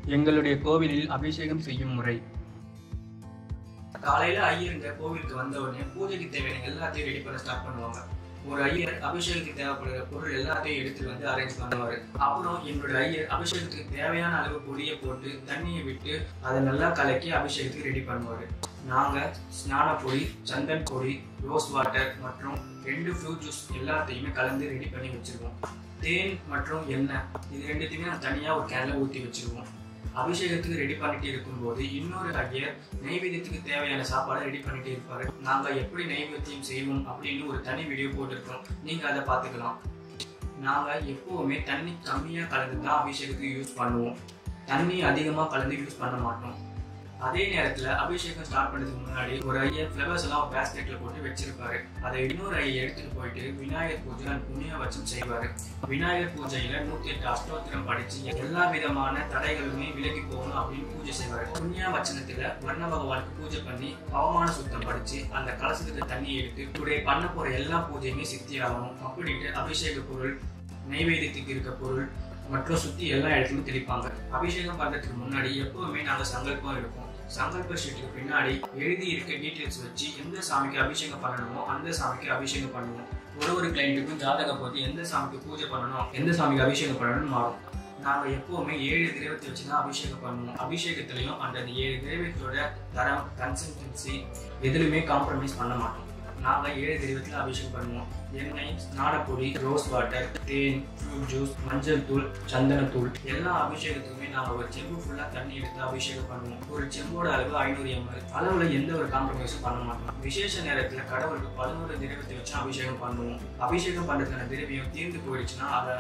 எங்களுடைய கோவிலில் அபிஷேகம் செய்யும் முறை காலையில ஐயருங்க கோவிலுக்கு வந்த உடனே பூஜைக்கு தேவையான எல்லாத்தையும் ரெடி பண்ண ஸ்டார்ட் பண்ணுவாங்க ஒரு ஐயர் அபிஷேகத்துக்கு தேவைப்படுற பொருள் எல்லாத்தையும் எடுத்துட்டு வந்து அரேஞ்ச் பண்ணுவாரு அப்புறம் எங்களோட ஐயர் அபிஷேகத்துக்கு தேவையான அளவு பொடியை போட்டு தண்ணியை விட்டு அதை நல்லா கலக்கி அபிஷேகத்துக்கு ரெடி பண்ணுவாரு நாங்க ஸ்நான பொடி சந்தன் பொடி ரோஸ் வாட்டர் மற்றும் ரெண்டு ஃப்ரூட் ஜூஸ் எல்லாத்தையுமே கலந்து ரெடி பண்ணி வச்சிருவோம் தேன் மற்றும் எண்ணெய் இது ரெண்டுத்தையுமே நான் தனியா ஒரு கேன்ல ஊற்றி வச்சிருவோம் அபிஷேகத்துக்கு ரெடி பண்ணிட்டு இருக்கும்போது இன்னொரு ஐயர் நெய்வேத்தியத்துக்கு தேவையான சாப்பாடை ரெடி பண்ணிட்டு இருப்பாரு நாங்க எப்படி நெய்வேத்தியம் செய்வோம் அப்படின்னு ஒரு தனி வீடியோ போட்டிருக்கோம் நீங்க அதை பார்த்துக்கலாம் நாங்க எப்பவுமே தண்ணி கம்மியா கலந்து தான் அபிஷேகத்துக்கு யூஸ் பண்ணுவோம் தண்ணி அதிகமா கலந்து யூஸ் பண்ண மாட்டோம் அதே நேரத்துல அபிஷேகம் ஸ்டார்ட் பண்ணதுக்கு முன்னாடி ஒரு ஐயர் ஃப்ளவர்ஸ் எல்லாம் ஒரு பேஸ்கெட்ல போட்டு வச்சிருப்பாரு அதை இன்னொரு ஐயர் எடுத்துட்டு போயிட்டு விநாயகர் பூஜை and புண்ணிய வச்சம் செய்வாரு விநாயகர் பூஜையில நூத்தி எட்டு அஷ்டோத்திரம் படிச்சு எல்லா விதமான தடைகளுமே விலகி போகணும் அப்படின்னு பூஜை செய்வாரு புண்ணிய வச்சனத்துல வர்ண பகவானுக்கு பூஜை பண்ணி அவமான சுத்தம் படிச்சு அந்த கலசத்துக்கு தண்ணி எடுத்து டுடே பண்ண போற எல்லா பூஜையுமே சித்தியாகணும் அப்படின்ட்டு அபிஷேக பொருள் நைவேத்தியத்துக்கு இருக்க பொருள் மற்றும் சுத்தி எல்லா இடத்துலயும் தெளிப்பாங்க அபிஷேகம் பண்றதுக்கு முன்னாடி எப்பவுமே நாங்க சங்கல்பம் எடுப்போம் சங்கல்ப ஷீட்டுக்கு பின்னாடி எழுதி இருக்க டீட்டெயில்ஸ் வச்சு எந்த சாமிக்கு அபிஷேகம் பண்ணணுமோ அந்த சாமிக்கு அபிஷேகம் பண்ணுவோம் ஒரு ஒரு கிளைண்ட்டுக்கும் ஜாதகம் போட்டு எந்த சாமிக்கு பூஜை பண்ணணும் எந்த சாமிக்கு அபிஷேகம் பண்ணணும்னு மாறும் நாங்க எப்பவுமே ஏழு திரவத்தை வச்சு தான் அபிஷேகம் பண்ணுவோம் அபிஷேகத்திலையும் அந்த ஏழு திரவத்தோட தரம் கன்சிஸ்டன்சி எதுலையுமே காம்ப்ரமைஸ் பண்ண மாட்டோம் நாங்க ஏழு திரவத்துல அபிஷேகம் பண்ணுவோம் எண்ணெய் ஸ்நானப்பொடி ரோஸ் வாட்டர் தேன் ஃப்ரூட் ஜூஸ் மஞ்சள் தூள் சந்தனத்தூள் எல்லா அபிஷேகத்துக்குமே நாங்க ஒரு செம்பு ஃபுல்லா தண்ணி எடுத்து அபிஷேகம் பண்ணுவோம் ஒரு செம்போட அளவு ஐநூறு எம்எல் அளவுல எந்த ஒரு காம்ப்ரமைஸும் பண்ண மாட்டோம் விசேஷ நேரத்துல கடவுளுக்கு பதினோரு திரவத்தை வச்சு அபிஷேகம் பண்ணுவோம் அபிஷேகம் பண்றதுக்கான திரவியம் தீர்ந்து போயிடுச்சுன்னா அதை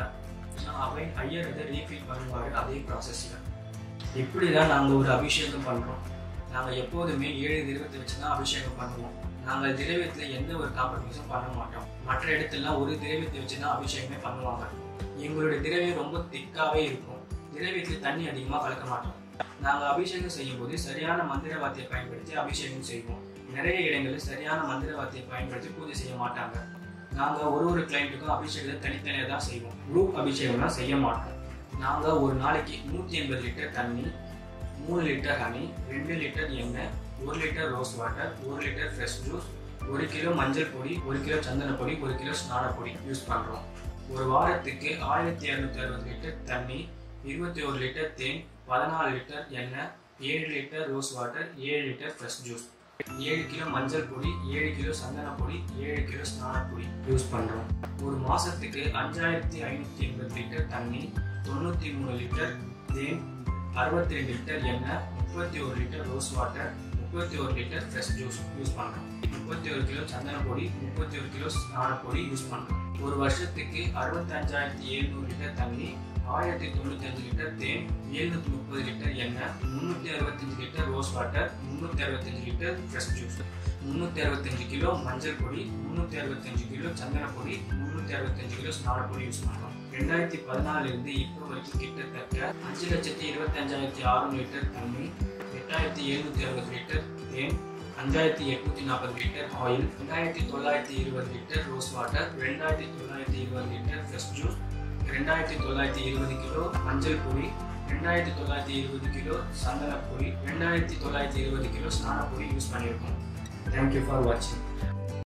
அவை ஐயர் இதை ரீஃபில் பண்ணுவாரு அதே ப்ராசஸ்ல இப்படிதான் நாங்க ஒரு அபிஷேகம் பண்றோம் நாங்க எப்போதுமே ஏழு திரவத்தை வச்சு தான் அபிஷேகம் பண்ணுவோம் நாங்கள் திரவியத்துல எந்த ஒரு காம்ப்ரமைஸும் பண்ண மாட்டோம் மற்ற இடத்துலலாம் ஒரு திரவியத்தை வச்சு தான் அபிஷேகமே பண்ணுவாங்க எங்களுடைய திரவியம் ரொம்ப திக்காவே இருக்கும் திரவியத்துல தண்ணி அதிகமா கலக்க மாட்டோம் நாங்க அபிஷேகம் செய்யும் போது சரியான மந்திர வார்த்தையை பயன்படுத்தி அபிஷேகம் செய்வோம் நிறைய இடங்களில் சரியான மந்திர வார்த்தையை பயன்படுத்தி பூஜை செய்ய மாட்டாங்க நாங்க ஒரு ஒரு கிளைண்ட்டுக்கும் அபிஷேகத்தை தனித்தனியாக தான் செய்வோம் குரூப் அபிஷேகம்லாம் செய்ய மாட்டோம் நாங்க ஒரு நாளைக்கு நூத்தி எண்பது லிட்டர் தண்ணி மூணு லிட்டர் ஹனி ரெண்டு லிட்டர் எண்ணெய் ஒரு லிட்டர் ரோஸ் வாட்டர் ஒரு லிட்டர் ஃப்ரெஷ் ஜூஸ் ஒரு கிலோ மஞ்சள் பொடி ஒரு கிலோ சந்தன பொடி ஒரு கிலோ ஸ்நான பொடி யூஸ் பண்றோம் ஒரு வாரத்துக்கு ஆயிரத்தி இரநூத்தி அறுபது லிட்டர் தண்ணி இருபத்தி ஒரு லிட்டர் தேன் பதினாலு லிட்டர் எண்ணெய் ஏழு லிட்டர் ரோஸ் வாட்டர் ஏழு லிட்டர் ஃப்ரெஷ் ஜூஸ் ஏழு கிலோ மஞ்சள் பொடி ஏழு கிலோ சந்தன பொடி ஏழு கிலோ ஸ்நான பொடி யூஸ் பண்றோம் ஒரு மாசத்துக்கு அஞ்சாயிரத்தி ஐநூத்தி எண்பது லிட்டர் தண்ணி தொண்ணூத்தி மூணு லிட்டர் தேன் அறுபத்தி ரெண்டு லிட்டர் எண்ணெய் முப்பத்தி ஒரு லிட்டர் ரோஸ் வாட்டர் முப்பத்தி ஒரு லிட்டர் ஃப்ரெஷ் ஜூஸ் யூஸ் பண்றோம் முப்பத்தி ஒரு கிலோ சந்தன பொடி முப்பத்தி ஒரு கிலோ ஸ்நான பொடி யூஸ் பண்றோம் ஒரு வருஷத்துக்கு அறுபத்தி அஞ்சாயிரத்தி எழுநூறு லிட்டர் தண்ணி ஆயிரத்தி தொண்ணூத்தி அஞ்சு லிட்டர் தேன் எழுநூத்தி முப்பது லிட்டர் எண்ணெய் முன்னூத்தி அறுபத்தஞ்சு லிட்டர் ரோஸ் வாட்டர் முன்னூத்தி அறுபத்தஞ்சு லிட்டர் ஃப்ரெஷ் ஜூஸ் முன்னூத்தி அறுபத்தஞ்சு கிலோ மஞ்சள் பொடி முன்னூத்தி அறுபத்தஞ்சு கிலோ சந்தன பொடி முன்னூத்தி அறுபத்தஞ்சு கிலோ ஸ்நான பொடி யூஸ் பண்றோம் ரெண்டாயிரத்தி பதினாலுல இருந்து இப்போ வரைக்கும் கிட்டத்தட்ட அஞ்சு லட்சத்தி இருபத்தி அஞ்சாயிரத்தி அறுநூறு லிட்டர் தண்ணி எட்டாயிரத்தி எழுநூத்தி அறுபது லிட்டர் தேன் அஞ்சாயிரத்தி எட்நூத்தி நாற்பது லிட்டர் ஆயில் ரெண்டாயிரத்தி தொள்ளாயிரத்தி இருபது லிட்டர் ரோஸ் வாட்டர் ரெண்டாயிரத்தி தொள்ளாயிரத்தி இருபது லிட்டர் ஃப்ரெஷ் ஜூஸ் ரெண்டாயிரத்தி தொள்ளாயிரத்தி இருபது கிலோ மஞ்சள் பொடி ரெண்டாயிரத்தி தொள்ளாயிரத்தி இருபது கிலோ சந்தன பொடி ரெண்டாயிரத்தி தொள்ளாயிரத்தி இருபது கிலோ ஸ்நான பொடி யூஸ் பண்ணியிருக்கோம் தேங்க்யூ ஃபார் வாட்சிங்